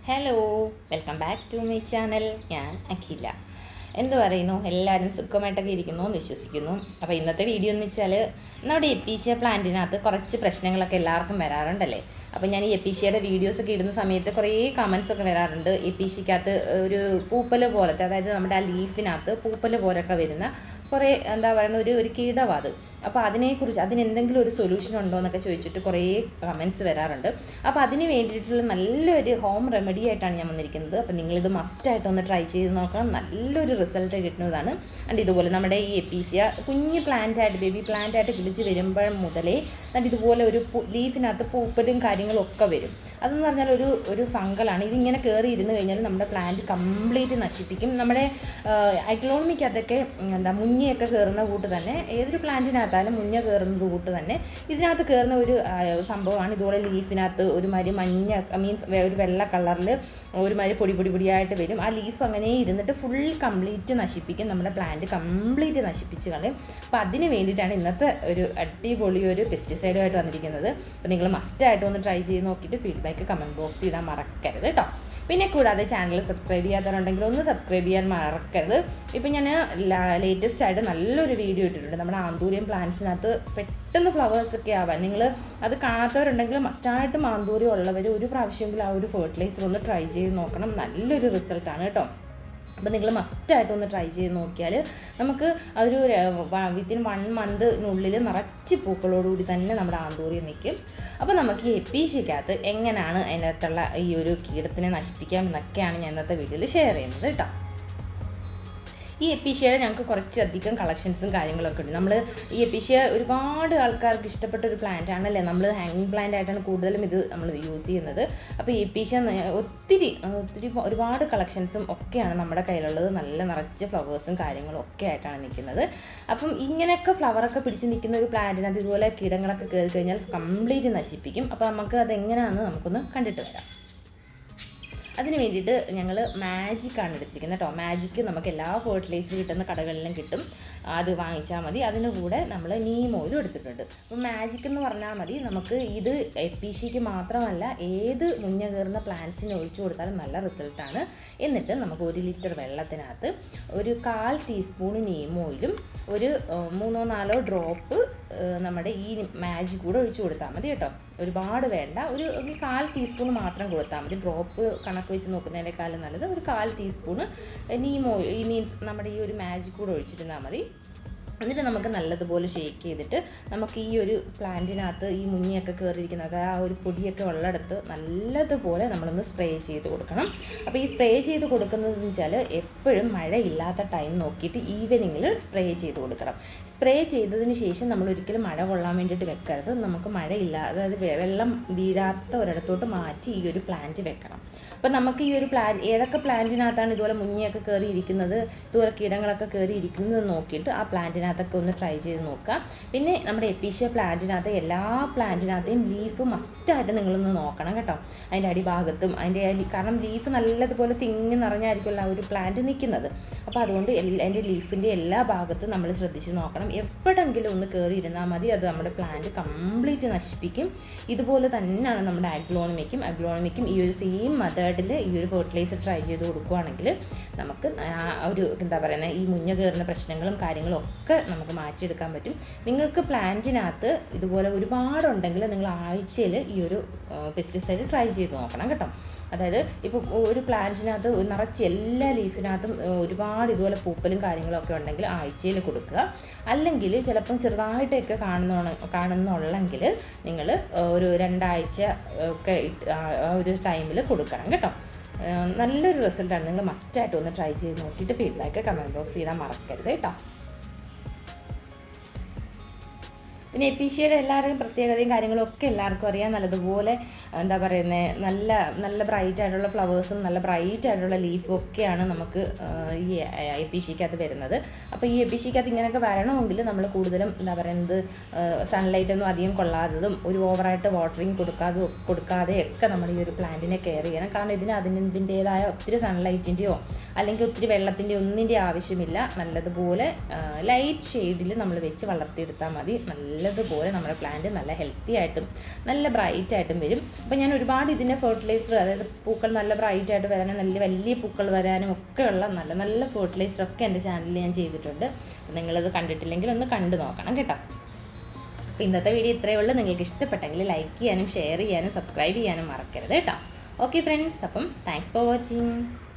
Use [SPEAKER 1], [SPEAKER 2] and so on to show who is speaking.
[SPEAKER 1] hello welcome back to my channel ഞാൻ അഖില എന്ത് പറയുന്നു എല്ലാവരും സുഖമായിട്ടൊക്കെ ഇരിക്കുന്നു എന്ന് വിശ്വസിക്കുന്നു അപ്പോൾ ഇന്നത്തെ വീഡിയോ എന്ന് വെച്ചാൽ നമ്മുടെ എപ്പീഷ്യ പ്ലാന്റിനകത്ത് കുറച്ച് പ്രശ്നങ്ങളൊക്കെ എല്ലാവർക്കും വരാറുണ്ടല്ലേ അപ്പോൾ ഞാൻ ഈ എപ്പീഷ്യയുടെ വീഡിയോസൊക്കെ ഇടുന്ന സമയത്ത് കുറേ കമൻസ് ഒക്കെ വരാറുണ്ട് എപ്പീഷ്യക്കകത്ത് ഒരു പൂപ്പൽ പോലത്തെ അതായത് നമ്മുടെ ആ ലീഫിനകത്ത് പൂപ്പൽ പോലൊക്കെ വരുന്ന കുറേ എന്താ പറയുന്ന ഒരു ഒരു കീടവാ അത് അപ്പോൾ അതിനെക്കുറിച്ച് അതിന് എന്തെങ്കിലും ഒരു സൊല്യൂഷൻ ഉണ്ടോ എന്നൊക്കെ ചോദിച്ചിട്ട് കുറേ കമൻസ് വരാറുണ്ട് അപ്പോൾ അതിന് വേണ്ടിയിട്ടുള്ള നല്ലൊരു ഹോം റെമഡി ആയിട്ടാണ് ഞാൻ വന്നിരിക്കുന്നത് അപ്പോൾ നിങ്ങളിത് മസ്റ്റായിട്ട് ഒന്ന് ട്രൈ ചെയ്ത് നോക്കണം നല്ലൊരു റിസൾട്ട് കിട്ടുന്നതാണ് ആൻഡ് ഇതുപോലെ നമ്മുടെ ഈ എപ്പീഷ്യ കുഞ്ഞ് പ്ലാന്റ് ആയിട്ട് ബേബി പ്ലാന്റ് ആയിട്ട് പിടിച്ച് വരുമ്പോൾ മുതലേ എന്നിട്ട് ഇതുപോലെ ഒരു പൂ- ലീഫിനകത്ത് പൂപ്പലും കാര്യങ്ങളും ഒക്കെ വരും അതെന്ന് പറഞ്ഞാൽ ഒരു ഒരു ഫംഗലാണ് ഇതിങ്ങനെ കയറി ഇരുന്ന് കഴിഞ്ഞാൽ നമ്മുടെ പ്ലാന്റ് കംപ്ലീറ്റ് നശിപ്പിക്കും നമ്മുടെ ഐക്ലോണിമിക്കകത്തൊക്കെ എന്താ മുഞ്ഞയൊക്കെ കയറുന്ന കൂട്ട് തന്നെ ഏതൊരു പ്ലാന്റിനകത്തായാലും മുഞ്ഞ കയറുന്നത് കൂട്ട് തന്നെ ഇതിനകത്ത് കയറുന്ന ഒരു ആ, സംഭവമാണ് ഇതുപോലെ ലീഫിനകത്ത് ഒരുമാതിരി മഞ്ഞ മീൻസ് ഒരു വെള്ള കളറിൽ ഒരുമാതിരി പൊടി പൊടി പൊടിയായിട്ട് വരും ആ ലീഫ് അങ്ങനെ ഇരുന്നിട്ട് ഫുൾ കംപ്ലീറ്റ് നശിപ്പിക്കും നമ്മുടെ പ്ലാന്റ് കംപ്ലീറ്റ് നശിപ്പിച്ച് കളയും അപ്പോൾ അതിന് വേണ്ടിയിട്ടാണ് ഇന്നത്തെ ഒരു അടിപൊളി ഒരു പെസ്റ്റിസൈഡുമായിട്ട് വന്നിരിക്കുന്നത് അപ്പോൾ നിങ്ങൾ മസ്റ്റായിട്ട് ഒന്ന് ട്രൈ ചെയ്ത് നോക്കിയിട്ട് ഫീഡ്ബാക്ക് കമൻറ്റ് ബോക്സിൽ ഇടാൻ മറക്കരുത് കേട്ടോ പിന്നെ കൂടാതെ ചാനൽ സബ്സ്ക്രൈബ് ചെയ്യാത്തവരുണ്ടെങ്കിൽ ഒന്ന് സബ്സ്ക്രൈബ് ചെയ്യാൻ മറക്കരുത് ഇപ്പം ഞാൻ ലേറ്റസ്റ്റ് ആയിട്ട് നല്ലൊരു വീഡിയോ ഇട്ടിട്ടുണ്ട് നമ്മുടെ ആന്തൂരിയം പ്ലാന്റ്സിനകത്ത് പെട്ടെന്ന് ഫ്ലവേഴ്സ് ഒക്കെ ആവാൻ നിങ്ങൾ അത് കാണാത്തവരുണ്ടെങ്കിൽ മസ്റ്റായിട്ടും ആന്തൂര്യം ഉള്ളവർ ഒരു പ്രാവശ്യമെങ്കിലും ആ ഒരു ഫെർട്ടിലൈസർ ഒന്ന് ട്രൈ ചെയ്ത് നോക്കണം നല്ലൊരു റിസൾട്ടാണ് കേട്ടോ അപ്പോൾ നിങ്ങൾ മസ്റ്റായിട്ട് ഒന്ന് ട്രൈ ചെയ്ത് നോക്കിയാൽ നമുക്ക് ഒരു വിത്തിൻ വൺ മന്തിനുള്ളിൽ നിറച്ച് പൂക്കളോടുകൂടി തന്നെ നമ്മുടെ ആന്തൂറിയം നിൽക്കും അപ്പോൾ നമുക്ക് ഈ എപ്പീഷ്യക്കകത്ത് എങ്ങനെയാണ് അതിനകത്തുള്ള ഈ ഒരു കീടത്തിനെ നശിപ്പിക്കാം എന്നൊക്കെയാണ് ഞാൻ ഇന്നത്തെ വീഡിയോയിൽ ഷെയർ ചെയ്യുന്നത് കേട്ടോ ഈ എപ്പീഷ്യയുടെ ഞങ്ങൾക്ക് കുറച്ചധികം കളക്ഷൻസും കാര്യങ്ങളൊക്കെ ഉണ്ട് നമ്മൾ ഈ എപ്പീഷ്യ ഒരുപാട് ആൾക്കാർക്ക് ഇഷ്ടപ്പെട്ട ഒരു പ്ലാന്റ് ആണല്ലേ നമ്മൾ ഹാങ്ങിങ് പ്ലാന്റ് ആയിട്ടാണ് കൂടുതലും ഇത് നമ്മൾ യൂസ് ചെയ്യുന്നത് അപ്പോൾ ഈ എപ്പീഷ്യ ന- ഒത്തിരി ഒത്തിരി ഒരുപാട് കളക്ഷൻസും ഒക്കെയാണ് നമ്മുടെ കയ്യിലുള്ളത് നല്ല നിറച്ച് ഫ്ലവേഴ്സും കാര്യങ്ങളും ഒക്കെ ആയിട്ടാണ് നിൽക്കുന്നത് അപ്പം ഇങ്ങനെയൊക്കെ ഫ്ലവറൊക്കെ പിടിച്ച് നിൽക്കുന്ന ഒരു പ്ലാന്റിനകത്ത് ഇതുപോലെ കീടങ്ങളൊക്കെ കയറി കഴിഞ്ഞാൽ കംപ്ലീറ്റ് നശിപ്പിക്കും അപ്പോൾ നമുക്ക് അതെങ്ങനെയാണെന്ന് നമുക്കൊന്ന് കണ്ടിട്ട് വരാം അതിന് വേണ്ടിയിട്ട് ഞങ്ങൾ മാജിക്കാണ് എടുത്തിരിക്കുന്നത് കേട്ടോ മാജിക്ക് നമുക്ക് എല്ലാ ഫെർട്ടിലൈസർ കിട്ടുന്ന കടകളിലും കിട്ടും അത് വാങ്ങിച്ചാൽ മതി അതിന് കൂടെ നമ്മൾ നീം ഓയിലും എടുത്തിട്ടുണ്ട് അപ്പോൾ മാജിക് എന്ന് പറഞ്ഞാൽ മതി നമുക്ക് ഇത് എപ്പിഷിക്ക് മാത്രമല്ല ഏത് മുഞ്ഞ കയറുന്ന പ്ലാന്റ്സിന് ഒഴിച്ചു കൊടുത്താലും നല്ല റിസൾട്ടാണ് എന്നിട്ട് നമുക്ക് ഒരു ലിറ്റർ വെള്ളത്തിനകത്ത് ഒരു കാൽ ടീസ്പൂൺ നീം ഓയിലും ഒരു ഏഹ്, മൂന്നോ നാലോ ഡ്രോപ്പ് നമ്മുടെ ഈ മാജിക് കൂടെ ഒഴിച്ചു കൊടുത്താൽ മതി കേട്ടോ ഒരുപാട് വേണ്ട ഒരു ഒരു കാൽ ടീസ്പൂൺ മാത്രം കൊടുത്താൽ മതി ഡ്രോപ്പ് കണക്ക് വെച്ച് നോക്കുന്നതിനേക്കാളും നല്ലത് ഒരു കാൽ ടീസ്പൂണ് നീമോ ഈ മീൻസ് നമ്മുടെ ഈ ഒരു മാജിക് കൂടെ ഒഴിച്ചിരുന്നാൽ മതി എന്നിട്ട് നമുക്ക് നല്ലതുപോലെ ഷേക്ക് ചെയ്തിട്ട് നമുക്ക് ഈ ഒരു പ്ലാന്റിനകത്ത് ഈ മുഞ്ഞിയൊക്കെ കയറിയിരിക്കുന്നത് ആ ഒരു പൊടിയൊക്കെ ഉള്ളിടത്ത് നല്ലതുപോലെ നമ്മളൊന്ന് സ്പ്രേ ചെയ്ത് കൊടുക്കണം അപ്പോൾ ഈ സ്പ്രേ ചെയ്ത് കൊടുക്കുന്നതെന്ന് വെച്ചാൽ എപ്പോഴും മഴയില്ലാത്ത ടൈം നോക്കിയിട്ട് ഈവനിങ്ങിൽ സ്പ്രേ ചെയ്ത് കൊടുക്കണം സ്പ്രേ ചെയ്തതിന് ശേഷം നമ്മൾ ഒരിക്കലും മഴ കൊള്ളാൻ വേണ്ടിയിട്ട് വെക്കരുത് നമുക്ക് മഴയില്ല അതായത് വെ- വെള്ളം വീഴാത്ത ഒരിടത്തോട്ട് മാറ്റി ഈ ഒരു പ്ലാന്റ് വെക്കണം അപ്പോൾ നമുക്ക് ഈ ഒരു പ്ലാൻ ഏതൊക്കെ പ്ലാന്റിനകത്താണ് ഇതുപോലെ മുഞ്ഞയൊക്കെ കയറി ഇരിക്കുന്നത് ഇതുപോലെ കീടങ്ങളൊക്കെ കയറി ഇരിക്കുന്നത് നോക്കിയിട്ട് ആ പ്ലാന്റിനകത്തൊക്കെ ഒന്ന് ട്രൈ ചെയ്ത് നോക്കുക പിന്നെ നമ്മുടെ എപ്പീഷ്യ പ്ലാന്റിനകത്ത് എല്ലാ പ്ലാന്റിനകത്തെയും ലീഫ് മസ്റ്റായിട്ട് നിങ്ങളൊന്ന് നോക്കണം കേട്ടോ അതിൻ്റെ അടിഭാഗത്തും അതിൻ്റെ ആ ലി- കാരണം ലീഫ് നല്ലതുപോലെ തിങ്ങി നിറഞ്ഞായിരിക്കുമല്ലോ ആ ഒരു പ്ലാന്റ് നിൽക്കുന്നത് അപ്പോൾ അതുകൊണ്ട് എല്ലാ അതിൻ്റെ ലീഫിൻ്റെ എല്ലാ ഭാഗത്തും നമ്മൾ ശ്രദ്ധിച്ച് നോക്കണം എവിടെങ്കിലും ഒന്ന് കയറി ഇരുന്നാൽ മതി അത് നമ്മുടെ പ്ലാന്റ് കംപ്ലീറ്റ് നശിപ്പിക്കും ഇതുപോലെ തന്നെയാണ് നമ്മുടെ അഗ്ലോണമിക്കും അഗ്ലോണമിക്കും ഈ ഒരു സെയിം മെത്തേഡിൽ ഈ ഒരു ഫെർട്ടിലൈസർ ട്രൈ ചെയ്ത് കൊടുക്കുകയാണെങ്കിൽ നമുക്ക് ആ ഒരു എന്താ പറയുന്നത് ഈ മുഞ്ഞ കയറുന്ന പ്രശ്നങ്ങളും കാര്യങ്ങളും ഒക്കെ നമുക്ക് മാറ്റിയെടുക്കാൻ പറ്റും നിങ്ങൾക്ക് പ്ലാന്റിനകത്ത് ഇതുപോലെ ഒരുപാടുണ്ടെങ്കിൽ നിങ്ങൾ ആഴ്ചയിൽ ഈ ഒരു പെസ്റ്റിസൈഡ് ട്രൈ ചെയ്ത് നോക്കണം കേട്ടോ അതായത് ഇപ്പോൾ ഒരു പ്ലാന്റിനകത്ത് നിറച്ച് എല്ലാ ലീഫിനകത്തും ഏഹ്, ഒരുപാട് ഇതുപോലെ പൂപ്പലും കാര്യങ്ങളൊക്കെ ഉണ്ടെങ്കിൽ ആഴ്ചയിൽ കൊടുക്കുക അല്ലെങ്കിൽ ചിലപ്പം ചെറുതായിട്ടൊക്കെ കാണുന്ന കാണുന്നുള്ളെങ്കിൽ നിങ്ങൾ ഒരു രണ്ടാഴ്ച ഒക്കെ ഇട്ട് ആ- ആ ഒരു ടൈമിൽ കൊടുക്കണം കേട്ടോ ഏഹ്, നല്ലൊരു റിസൾട്ടാണ് നിങ്ങൾ മസ്റ്റായിട്ട് ഒന്ന് ട്രൈ ചെയ്ത് നോക്കിയിട്ട് ഫീഡ്ബാക്ക് കമൻറ്റ് ബോക്സ് ചെയ്താൽ മറക്കരുത് കേട്ടോ പിന്നെ എപ്പീഷ്യയുടെ എല്ലാവരുടെയും പ്രത്യേകതയും കാര്യങ്ങളും ഒക്കെ എല്ലാവർക്കും അറിയാം നല്ലതുപോലെ എന്താ പറയുന്നത് നല്ല നല്ല ബ്രൈറ്റ് ആയിട്ടുള്ള ഫ്ലവേഴ്സും നല്ല ബ്രൈറ്റ് ആയിട്ടുള്ള ലീഫും ഒക്കെയാണ് നമുക്ക് ആ, ഈ എപ്പീഷ്യക്കകത്ത് വരുന്നത് അപ്പോൾ ഈ എപ്പീഷ്യക്കകത്ത് ഇങ്ങനെയൊക്കെ വരണമെങ്കിൽ നമ്മൾ കൂടുതലും എന്താ പറയുന്നത് സൺലൈറ്റ് ഒന്നും അധികം കൊള്ളാത്തതും ഒരു ഓവറായിട്ട് വാട്ടറിങ് കൊടുക്കാതെ കൊടുക്കാതെയൊക്കെ നമ്മൾ ഈ ഒരു പ്ലാന്റിനെ കെയർ ചെയ്യണം കാരണം ഇതിന് അതിൻ്റെതായ ഒത്തിരി സൺലൈറ്റിൻ്റെയോ അല്ലെങ്കിൽ ഒത്തിരി വെള്ളത്തിൻ്റെ ഒന്നിൻ്റെ ആവശ്യമില്ല നല്ലതുപോലെ ലൈറ്റ് ഷെയ്ഡിൽ നമ്മൾ വെച്ച് വളർത്തിയെടുത്താൽ മതി നല്ലതുപോലെ നമ്മുടെ പ്ലാന്റ് നല്ല ഹെൽത്തി ആയിട്ടും നല്ല ബ്രൈറ്റ് ആയിട്ടും വരും അപ്പോൾ അപ്പോൾ ഞാൻ ഒരുപാട് ഇതിൻ്റെ ഫെർട്ടിലൈസർ അതായത് പൂക്കൾ നല്ല ബ്രൈറ്റ് ആയിട്ട് വരാനും നല്ല വലിയ പൂക്കൾ വരാനും ഒക്കെയുള്ള നല്ല നല്ല ഫെർട്ടിലൈസർ ഒക്കെ എൻ്റെ ചാനലിൽ ഞാൻ ചെയ്തിട്ടുണ്ട് അപ്പോൾ നിങ്ങളത് കണ്ടിട്ടില്ലെങ്കിൽ ഒന്ന് കണ്ടു നോക്കണം കേട്ടോ അപ്പോൾ ഇന്നത്തെ വീഡിയോ ഇത്രയേ ഉള്ളൂ നിങ്ങൾക്ക് ഇഷ്ടപ്പെട്ടെങ്കിൽ ലൈക്ക് ചെയ്യാനും ഷെയർ ചെയ്യാനും സബ്സ്ക്രൈബ് ചെയ്യാനും മറക്കരുത് കേട്ടോ ഓക്കെ ഫ്രണ്ട്സ് അപ്പം താങ്ക്സ് ഫോർ വാച്ചിങ്